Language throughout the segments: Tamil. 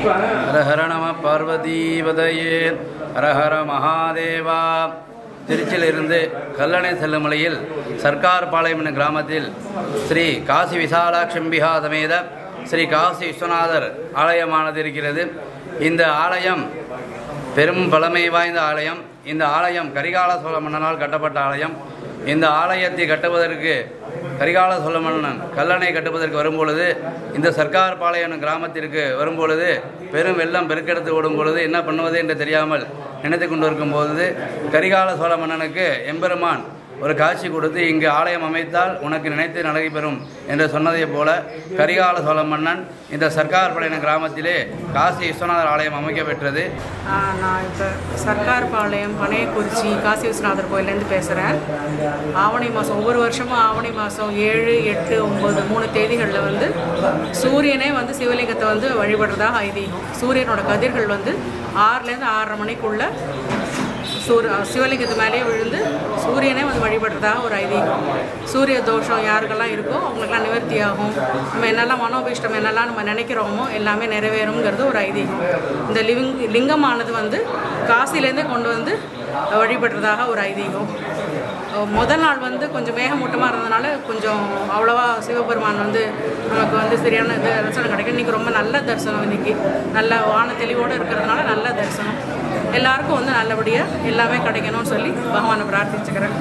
ஹர ஹர நம பார்வதீபதையே ஹர ஹர மகாதேவா திருச்சியிலிருந்து கல்லணை செல்லும் வழியில் சர்க்கார் பாளையம் என்ற கிராமத்தில் ஸ்ரீ காசி விசாலாட்சம்பிகா சமேத ஸ்ரீ காசி விஸ்வநாதர் ஆலயமானது இருக்கிறது இந்த ஆலயம் பெரும் பழமை வாய்ந்த ஆலயம் இந்த ஆலயம் கரிகால சோழ மன்னனால் கட்டப்பட்ட ஆலயம் இந்த ஆலயத்தை கட்டுவதற்கு கரிகால சோழ மன்னன் கல்லணை கட்டுவதற்கு வரும்பொழுது இந்த சர்க்கார் பாளையம் கிராமத்திற்கு வரும்பொழுது பெரும் வெள்ளம் பெருக்கெடுத்து ஓடும் பொழுது என்ன பண்ணுவது என்று தெரியாமல் நினைத்து கொண்டு இருக்கும்போது கரிகால சோழ மன்னனுக்கு எம்பெருமான் ஒரு காட்சி கொடுத்து இங்கு ஆலயம் அமைத்தால் உனக்கு நினைத்து நடைபெறும் என்று சொன்னதைப் போல கரிகால சோழ மன்னன் இந்த சர்க்கார் பழைய கிராமத்திலே காசி விஸ்வநாதர் ஆலயம் அமைக்கப்பெற்றது ஆ, நான் இப்போ சர்க்கார் பாளையம் பனையக்குறிச்சி காசி விஸ்வநாதர் கோயிலேருந்து பேசுகிறேன் ஆவணி மாதம் ஒவ்வொரு வருஷமும் ஆவணி மாதம் ஏழு எட்டு ஒம்பது மூணு தேதிகளில் வந்து சூரியனே வந்து சிவலிங்கத்தை வந்து வழிபடுறதாக ஐதீகம் சூரியனோட கதிர்கள் வந்து ஆறுலேருந்து ஆறரை மணிக்குள்ளே சூரிய சிவலிங்கத்து மேலேயே விழுந்து சூரியனே வந்து வழிபடுறதாக ஒரு ஐதீகம் சூரிய தோஷம் யாருக்கெல்லாம் இருக்கோ அவங்களுக்கெல்லாம் நிவர்த்தி ஆகும் நம்ம என்னெல்லாம் மனோபீஷ்டம் என்னெல்லாம் நம்ம நினைக்கிறோமோ எல்லாமே நிறைவேறுங்கிறது ஒரு ஐதீகம் இந்த லிவிங் லிங்கமானது வந்து காசிலேருந்தே கொண்டு வந்து வழிபடுறதாக ஒரு ஐதீகம் அஹ் முதல் நாள் வந்து கொஞ்சம் மேகமூட்டமாக இருந்ததுனால கொஞ்சம் அவ்வளோவா சிவபெருமான் வந்து நமக்கு வந்து சரியான இது தரிசனம் கிடைக்கும் இன்றைக்கி ரொம்ப நல்ல தரிசனம் இன்றைக்கி நல்ல வான தெளிவோடு இருக்கிறதுனால நல்ல தரிசனம் எல்லாருக்கும் வந்து நல்லபடியாக எல்லாமே கிடைக்கணும்னு சொல்லி பகவானை பிரார்த்திச்சுக்கிறேன்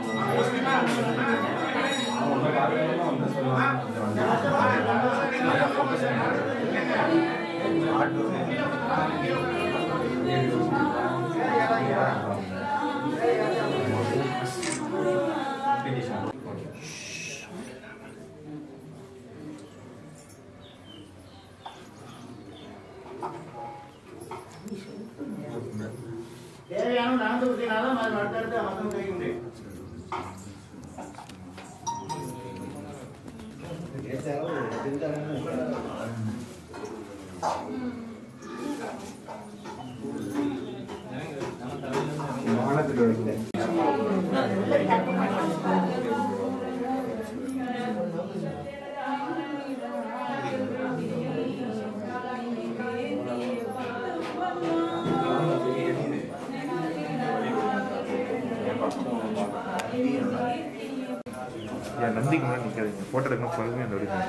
தேவையான நடந்து விட்டீங்கனாலும் அது அடுத்தடுத்து மக்கள் கிடைக்க முடியும் ஏன் நந்திக்கு முன்னாடி நிற்காதீங்க ஃபோட்டோ எடுக்கணும் பொறுமையாக அந்த எடுங்க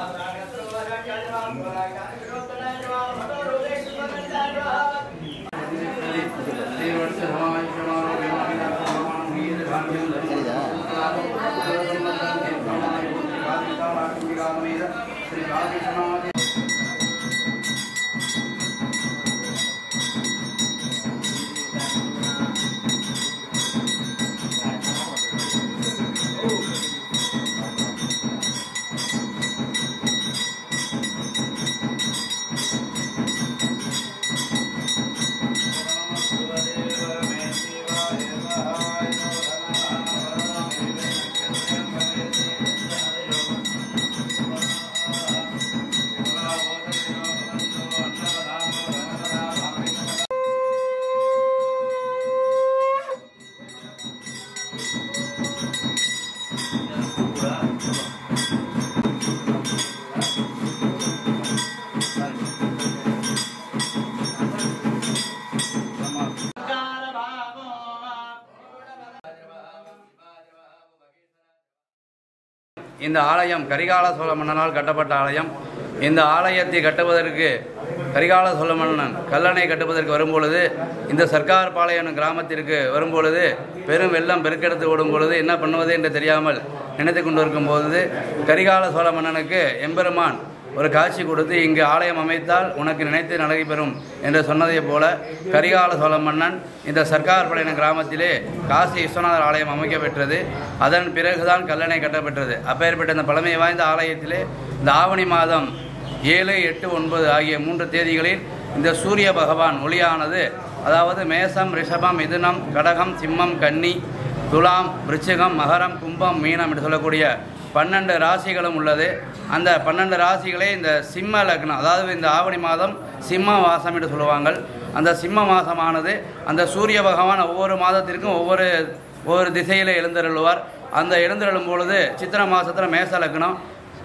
இந்த ஆலயம் கரிகால சோழ மன்னனால் கட்டப்பட்ட ஆலயம் இந்த ஆலயத்தை கட்டுவதற்கு கரிகால சோழ மன்னன் கல்லணை கட்டுவதற்கு வரும்பொழுது இந்த சர்க்கார் பாளையம் கிராமத்திற்கு வரும்பொழுது பெரும் வெள்ளம் பெருக்கெடுத்து ஓடும் பொழுது என்ன பண்ணுவது என்று தெரியாமல் நினைத்து கொண்டு இருக்கும்போது கரிகால சோழ மன்னனுக்கு எம்பெருமான் ஒரு காட்சி கொடுத்து இங்கு ஆலயம் அமைத்தால் உனக்கு நினைத்து நடைபெறும் என்று சொன்னதைப் போல கரிகால சோழ மன்னன் இந்த சர்க்கார் பழைய கிராமத்திலே காசி விஸ்வநாதர் ஆலயம் அமைக்கப்பெற்றது அதன் பிறகுதான் கல்லணை கட்டப்பெற்றது அப்பேற்பட்ட இந்த பழமை வாய்ந்த ஆலயத்திலே இந்த ஆவணி மாதம் ஏழு எட்டு ஒன்பது ஆகிய மூன்று தேதிகளில் இந்த சூரிய பகவான் ஒளியானது அதாவது மேசம் ரிஷபம் மிதுனம் கடகம் சிம்மம் கன்னி துலாம் விருச்சிகம் மகரம் கும்பம் மீனம் என்று சொல்லக்கூடிய பன்னெண்டு ராசிகளும் உள்ளது அந்த பன்னெண்டு ராசிகளே இந்த சிம்ம லக்னம் அதாவது இந்த ஆவணி மாதம் சிம்ம மாதம் என்று சொல்லுவாங்க அந்த சிம்ம மாதமானது அந்த சூரிய பகவான் ஒவ்வொரு மாதத்திற்கும் ஒவ்வொரு ஒவ்வொரு திசையில் எழுந்தருளுவார் அந்த எழுந்தருளும் பொழுது சித்திரை மாதத்தில் மேச லக்னம்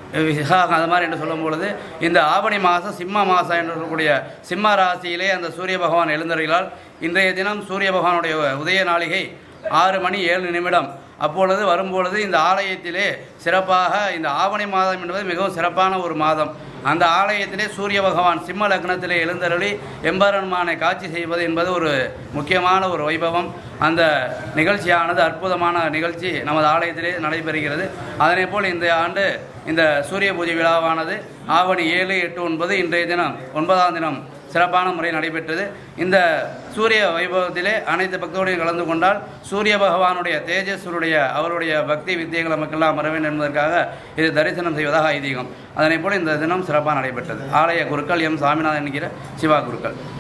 விசாகம் அது மாதிரி என்று சொல்லும் பொழுது இந்த ஆவணி மாதம் சிம்ம மாதம் என்று சொல்லக்கூடிய சிம்ம ராசியிலே அந்த சூரிய பகவான் எழுந்தருகிறால் இன்றைய தினம் சூரிய பகவானுடைய உதய நாளிகை ஆறு மணி ஏழு நிமிடம் அப்பொழுது வரும்பொழுது இந்த ஆலயத்திலே சிறப்பாக இந்த ஆவணி மாதம் என்பது மிகவும் சிறப்பான ஒரு மாதம் அந்த ஆலயத்திலே சூரிய பகவான் சிம்ம லக்னத்திலே எழுந்தருளி எம்பெருமானை காட்சி செய்வது என்பது ஒரு முக்கியமான ஒரு வைபவம் அந்த நிகழ்ச்சியானது அற்புதமான நிகழ்ச்சி நமது ஆலயத்திலே நடைபெறுகிறது அதனை போல் இந்த ஆண்டு இந்த சூரிய பூஜை விழாவானது ஆவணி ஏழு எட்டு ஒன்பது இன்றைய தினம் ஒன்பதாம் தினம் சிறப்பான முறையில் நடைபெற்றது இந்த சூரிய வைபவத்திலே அனைத்து பக்தர்களையும் கலந்து கொண்டால் சூரிய பகவானுடைய தேஜஸ்வருடைய அவருடைய பக்தி வித்தியங்கள் நமக்கெல்லாம் வர வேண்டும் என்பதற்காக இது தரிசனம் செய்வதாக ஐதீகம் அதனைப் போல இந்த தினம் சிறப்பாக நடைபெற்றது ஆலய குருக்கள் எம் சாமிநாதன் என்கிற சிவா குருக்கள்